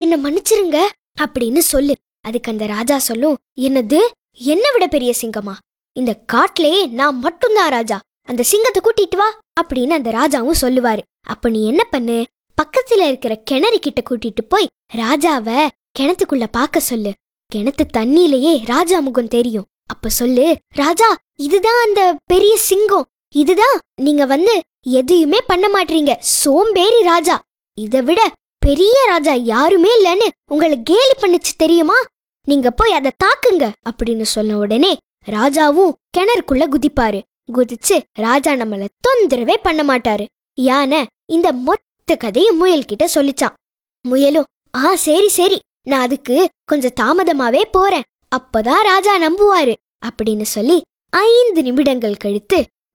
என்ன மன்னிச்சிருங்க அப்படின்னு சொல்லு அதுக்கு அந்த ராஜா சொல்லும் என்னது என்ன விட பெரிய சிங்கமா இந்த காட்டிலேயே நான் மட்டும்தான் ராஜா அந்த சிங்கத்தை கூட்டிட்டு வா அப்படின்னு அந்த ராஜாவும் சொல்லுவாரு அப்ப நீ என்ன பண்ணு பக்கத்துல இருக்கிற கிணறு கிட்ட கூட்டிட்டு போய் ராஜாவ கிணத்துக்குள்ள பார்க்க சொல்லு கிணத்து தண்ணியிலேயே ராஜா முகம் தெரியும் அப்ப சொல்லு ராஜா இதுதான் அந்த பெரிய சிங்கம் இதுதான் நீங்க வந்து எதையுமே பண்ண மாட்டீங்க சோம்பேறி ராஜா இதை விட பெரிய ராஜா யாருமே இல்லைன்னு உங்களை கேலி பண்ணுச்சு தெரியுமா நீங்க போய் அதை தாக்குங்க அப்படின்னு சொன்ன உடனே ராஜாவும் கிணறுக்குள்ள குதிப்பாரு குதிச்சு ராஜா நம்மள தொந்தரவே பண்ண மாட்டாரு யானை இந்த மொத்த கதையை முயல் கிட்ட சொல்லிச்சான் முயலும் ஆ சரி சரி நான் அதுக்கு கொஞ்சம் தாமதமாவே போறேன் அப்பதான் ராஜா நம்புவாரு அப்படின்னு சொல்லி ஐந்து நிமிடங்கள் கழித்து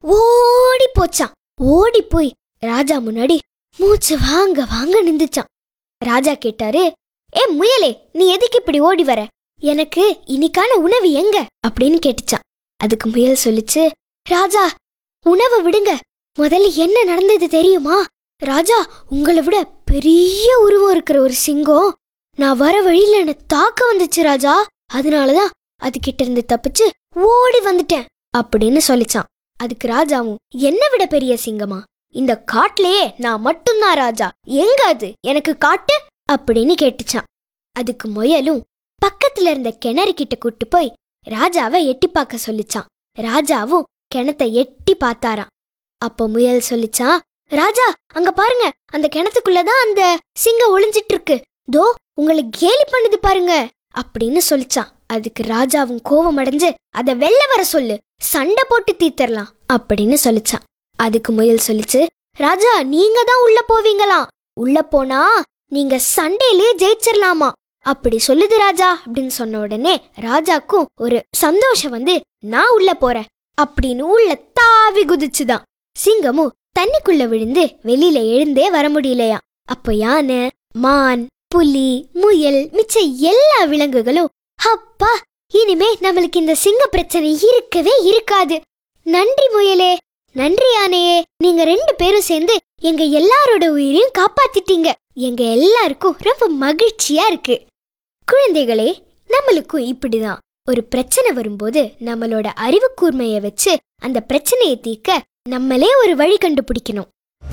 ஓடி போச்சான் ஓடி போய் ராஜா முன்னாடி மூச்சு வாங்க வாங்க நிந்துச்சான் ராஜா கேட்டாரு ஏ முயலே நீ எதுக்கு இப்படி ஓடி வர எனக்கு இன்னைக்கான உணவு எங்க அப்படின்னு கேட்டுச்சான் அதுக்கு முயல் சொல்லிச்சு ராஜா உணவை விடுங்க முதல்ல என்ன நடந்தது தெரியுமா ராஜா உங்களை விட பெரிய உருவம் இருக்கிற ஒரு சிங்கம் நான் வர வழியில என்ன தாக்க வந்துச்சு ராஜா அதனாலதான் அது கிட்ட இருந்து தப்பிச்சு ஓடி வந்துட்டேன் அப்படின்னு சொல்லிச்சான் அதுக்கு ராஜாவும் என்ன விட பெரிய சிங்கமா இந்த காட்லயே நான் மட்டும்தான் ராஜா எங்க அது எனக்கு காட்டு அப்படின்னு கேட்டுச்சான் அதுக்கு முயலும் பக்கத்துல இருந்த கிணறு கிட்ட கூட்டு போய் ராஜாவை எட்டி பார்க்க சொல்லிச்சான் ராஜாவும் கிணத்தை எட்டி பார்த்தாராம் அப்போ முயல் சொல்லிச்சான் ராஜா அங்க பாருங்க அந்த கிணத்துக்குள்ளதான் அந்த சிங்கம் ஒளிஞ்சிட்டு இருக்கு தோ உங்களை கேலி பண்ணுது பாருங்க அப்படின்னு சொல்லிச்சான் அதுக்கு ராஜாவும் கோவம் அடைஞ்சு அதை வெளில வர சொல்லு சண்டை போட்டு தீர்த்தரலாம் அப்படின்னு சொல்லிச்சான் அதுக்கு முயல் சொல்லிச்சு ராஜா நீங்க தான் உள்ள போவீங்களாம் உள்ள போனா நீங்க சண்டையிலே ஜெயிச்சிடலாமா அப்படி சொல்லுது ராஜா அப்படின்னு சொன்ன உடனே ராஜாக்கும் ஒரு சந்தோஷம் வந்து நான் உள்ள போறேன் அப்படின்னு உள்ள தாவி குதிச்சுதான் சிங்கமும் தண்ணிக்குள்ள விழுந்து வெளியில எழுந்தே வர முடியலையா அப்ப யானை மான் புலி முயல் மிச்ச எல்லா விலங்குகளும் அப்பா இனிமே நம்மளுக்கு இந்த சிங்க பிரச்சனை இருக்கவே இருக்காது நன்றி முயலே நன்றி யானையே நீங்க ரெண்டு பேரும் சேர்ந்து எங்க எல்லாரோட உயிரையும் காப்பாத்திட்டீங்க எங்க எல்லாருக்கும் ரொம்ப மகிழ்ச்சியா இருக்கு குழந்தைகளே நம்மளுக்கும் இப்படிதான் ஒரு பிரச்சனை வரும்போது நம்மளோட அறிவு கூர்மையை வச்சு அந்த பிரச்சனையை தீர்க்க நம்மளே ஒரு வழி கண்டுபிடிக்கணும்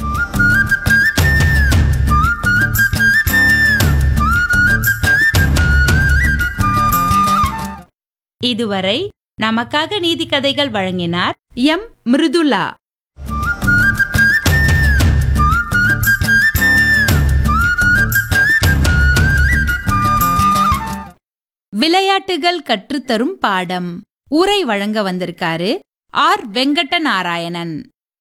இதுவரை நமக்காக நீதி கதைகள் வழங்கினார் எம் மிருதுலா விளையாட்டுகள் கற்றுத்தரும் பாடம் உரை வழங்க வந்திருக்காரு ஆர் வெங்கட்ட நாராயணன்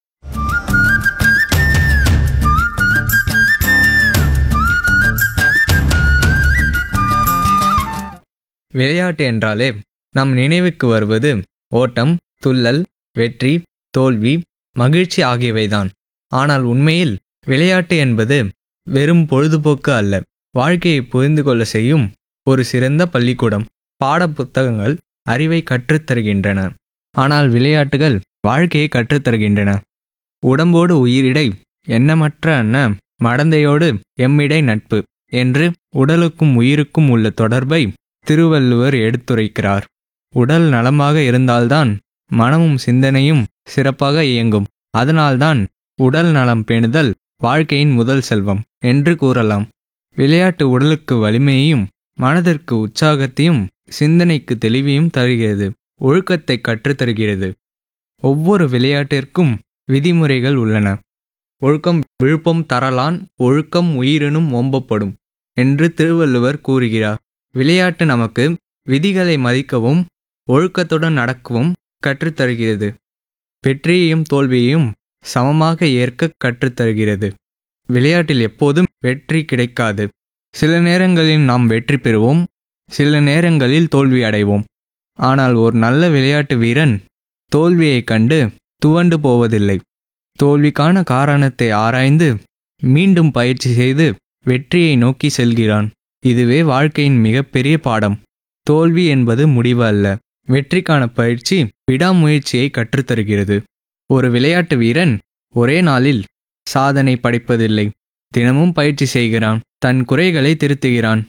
விளையாட்டு என்றாலே நம் நினைவுக்கு வருவது ஓட்டம் துள்ளல் வெற்றி தோல்வி மகிழ்ச்சி ஆகியவைதான் ஆனால் உண்மையில் விளையாட்டு என்பது வெறும் பொழுதுபோக்கு அல்ல வாழ்க்கையை புரிந்து கொள்ள செய்யும் ஒரு சிறந்த பள்ளிக்கூடம் பாட புத்தகங்கள் அறிவை கற்றுத்தருகின்றன ஆனால் விளையாட்டுகள் வாழ்க்கையை கற்றுத்தருகின்றன உடம்போடு உயிரிடை எண்ணமற்ற அன்ன மடந்தையோடு எம்மிடை நட்பு என்று உடலுக்கும் உயிருக்கும் உள்ள தொடர்பை திருவள்ளுவர் எடுத்துரைக்கிறார் உடல் நலமாக இருந்தால்தான் மனமும் சிந்தனையும் சிறப்பாக இயங்கும் அதனால்தான் உடல் நலம் பேணுதல் வாழ்க்கையின் முதல் செல்வம் என்று கூறலாம் விளையாட்டு உடலுக்கு வலிமையையும் மனதிற்கு உற்சாகத்தையும் சிந்தனைக்கு தெளிவையும் தருகிறது ஒழுக்கத்தை கற்றுத்தருகிறது ஒவ்வொரு விளையாட்டிற்கும் விதிமுறைகள் உள்ளன ஒழுக்கம் விழுப்பம் தரலான் ஒழுக்கம் உயிரினும் ஓம்பப்படும் என்று திருவள்ளுவர் கூறுகிறார் விளையாட்டு நமக்கு விதிகளை மதிக்கவும் ஒழுக்கத்துடன் நடக்கவும் கற்றுத்தருகிறது வெற்றியையும் தோல்வியையும் சமமாக ஏற்க கற்றுத்தருகிறது விளையாட்டில் எப்போதும் வெற்றி கிடைக்காது சில நேரங்களில் நாம் வெற்றி பெறுவோம் சில நேரங்களில் தோல்வி அடைவோம் ஆனால் ஒரு நல்ல விளையாட்டு வீரன் தோல்வியைக் கண்டு துவண்டு போவதில்லை தோல்விக்கான காரணத்தை ஆராய்ந்து மீண்டும் பயிற்சி செய்து வெற்றியை நோக்கி செல்கிறான் இதுவே வாழ்க்கையின் மிகப்பெரிய பாடம் தோல்வி என்பது முடிவு அல்ல வெற்றிக்கான பயிற்சி விடாமுயற்சியை கற்றுத்தருகிறது ஒரு விளையாட்டு வீரன் ஒரே நாளில் சாதனை படைப்பதில்லை தினமும் பயிற்சி செய்கிறான் தன் குறைகளை திருத்துகிறான்